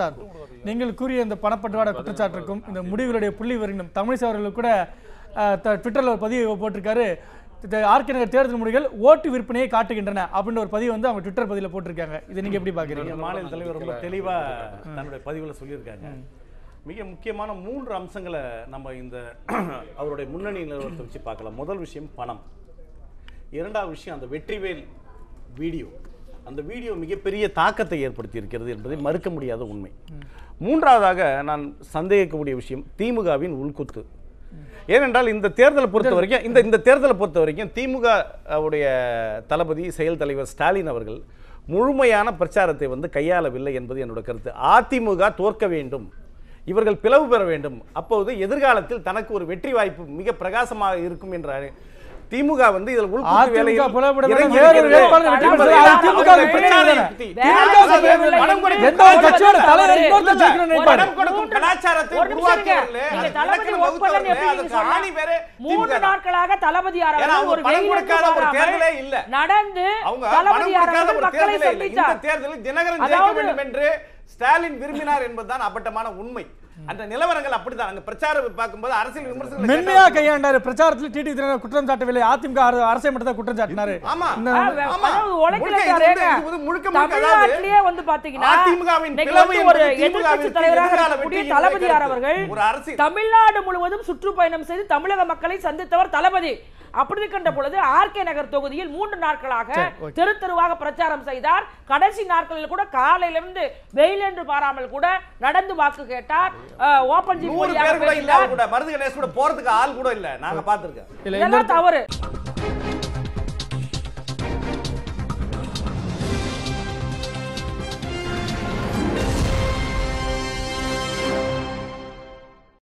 Sir நீங்கள் கூறிய இந்த பணப்பட்டுவாட குற்றச்சாட்டுக்கும் இந்த முடிவுகளுடைய புள்ளி விவரங்களும் தமிழிசை அவர்கள் கூட அஹ், த- ட்விட்டர்ல ஒரு பதிவு போட்டிருக்காரு இந்த ஆர்கே நகர் தேர்தல் முடிவுகள் ஓட்டு விற்பனையை காட்டுகின்றன அப்படின்ற ஒரு பதிவு வந்து அவங்க ட்விட்டர் பதிவில் போட்டிருக்காங்க இதை நீங்க எப்படி பாக்குறீங்க எங்க மாநில தலைவர் ரொம்ப தெளிவா தன்னுடைய பதிவுல சொல்லியிருக்காங்க மிக முக்கியமான மூன்று அம்சங்களை நம்ம இந்த அவருடைய முன்னணி நிலவரத்தை வச்சு பார்க்கலாம் முதல் விஷயம் பணம் இரண்டாவது விஷயம் அந்த வெற்றிவேல் வீடியோ அந்த வீடியோ மிகப்பெரிய தாக்கத்தை ஏற்படுத்தி இருக்கிறது என்பதை மறுக்க முடியாத உண்மை மூன்றாவதாக நான் சந்தேகிக்கக்கூடிய விஷயம் திமுகவின் உள்குத்து ஏனென்றால் இந்த தேர்தலை பொறுத்த வரைக்கும் இந்த இந்த தேர்தலை பொறுத்த வரைக்கும் திமுக உடைய தளபதி செயல் தலைவர் ஸ்டாலின் அவர்கள் முழுமையான பிரச்சாரத்தை வந்து கையாளவில்லை என்பது என்னோட கருத்து அதிமுக தோற்க வேண்டும் இவர்கள் பிளவு பெற வேண்டும் அப்போது எதிர்காலத்தில் தனக்கு ஒரு வெற்றி வாய்ப்பு மிக பிரகாசமாக இருக்கும் என்ற திமுக வந்து இதில் உள்குத்து அதிமுக வேலையில் பிளவுபட இறங்கி வேற ஒரு இருக்கிறது. வேட்பாளர் வெற்றி பெற்றது. அது திமுக அவர்கள் க்கு பிரச்சனை பிரச்சார தானே. யுக்தி. வேற திமுக ஒரு வந்து வேலை பணம் கொடுக்க- எந்த ஒரு கட்சியோட தலைவர் இன்னொருத்தர் இல்ல, ஜெயிக்கணும்னு ஒரு நினைப்பாரு. பணம் கொடுக்கும் கலாச்சாரத்தை ஒரு நிமிஷம் இருங்க. உருவாக்கியவர்களே, நீங்க அதுக்கு தளபதி இலக்கணம் ஒர்க் பண்ணலன்னு வகுத்தவர்களே, எப்படி நீங்க அதுக்கு சொல்லலாம்? ஆணி பேரே மூன்று திமுக தான். நாட்களாக தளபதியார் ஏன்னா அவர்கள் அவங்க ஒரு பணம் வெயிலிருந்து கொடுக்காத ஒரு வராமல் தேர்தலே இல்ல. நடந்து அவங்க பணம் தளபதியார் கொடுக்காத அவர்கள் ஒரு மக்களை தேர்தலே இல்லை. இந்த சந்தித்தார் தேர்தலில் தினகரன் ஜெயிக்க அதாவது- வேண்டும் என்று ஸ்டாலின் விரும்பினார் என்பதுதான் அப்பட்டமான உண்மை அந்த நிலவரங்கள் அப்படித்தான் அங்க பிரச்சாரம் பார்க்கும்போது அரசியல் விமர்சனம் மென்மையா கையாண்டாரு பிரச்சாரத்தில் டிடி தினகரன் குற்றம் சாட்டவில்லை அதிமுக அர- அரசை மட்டும் தான் குற்றம் சாட்டினாரு ஆமா இந்த- ஆ, ஆமா. அதாவது உழைக்கல முழுக்க இது சாரேங்க. வந்து- இது வந்து முழுக்க முழுக்க அதாவது தமிழ்நாட்டிலேயே வந்து பாத்தீங்கன்னா அதிமுகவின் இன்னைக்கு பிளவு வந்து ஒரு என்பது எதிர்க்கட்சி திமுகவிற்கு தலைவராக எதிரான இருக்கக்கூடிய வெற்றி தளபதியார் என்பதை அவர்கள் ஒரு அரசியல் தமிழ்நாடு முழுவதும் சுற்றுப்பயணம் செய்து தமிழக மக்களை சந்தித்தவர் தளபதி அப்படி இருக்கின்ற பொழுது ஆர்கே நகர் தொகுதியில் மூன்று நாட்களாக சரி, ஓகே. தெரு தெருவாக பிரச்சாரம் செய்தார் கடைசி நாட்களில் கூட காலையிலிருந்து வெயில் என்று பாராமல் கூட நடந்து வாக்கு கேட்டார் ஓபன் ஜிம் நூறு பேர் கூட இல்ல அவர் கூட மருது கணேஷ் கூட போறதுக்கு ஆள் கூட இல்ல நாங்க பாத்துருக்கோம் இல்ல இந்த இதெல்லாம் தவறு